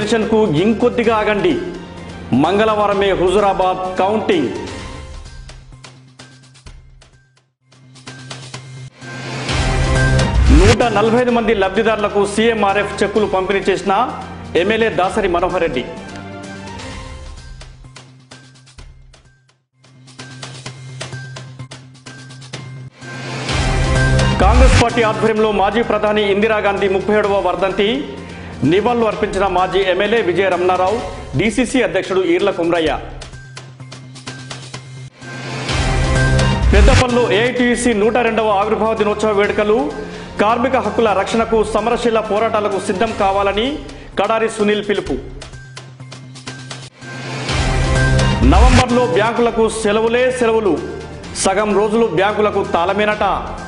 పెన్షన్కు ఇంకొద్దిగా ఆగండి మంగళవారమే హుజురాబాద్ కౌంటింగ్ నూట నలభై ఐదు మంది లబ్ధిదారులకు సీఎంఆర్ఎఫ్ చెక్కులు పంపిణీ చేసిన MLA Dasari Manohar Reddy Congress party ఆధ్వర్యంలో మాజీ ప్రధాని ఇందిరాగాంధీ ముప్పై ఏడవ వర్ధంతి నివాళులు అర్పించిన మాజీ ఎమ్మెల్యే విజయ రమణారావు డీసీసీ అధ్యక్షుడు ఈర్ల కుమ్రయ్య పెద్దపల్లిలో ఏఐటీయూసీ నూట రెండవ ఆవిర్భావ దినోత్సవ వేడుకలు కార్మిక హక్కుల రక్షణకు సమరశీల పోరాటాలకు సిద్ధం కావాలని కడారి సునీల్ పిలుపు నవంబర్లో బ్యాంకులకు సెలవులే సెలవులు సగం రోజులు బ్యాంకులకు తాళమేనట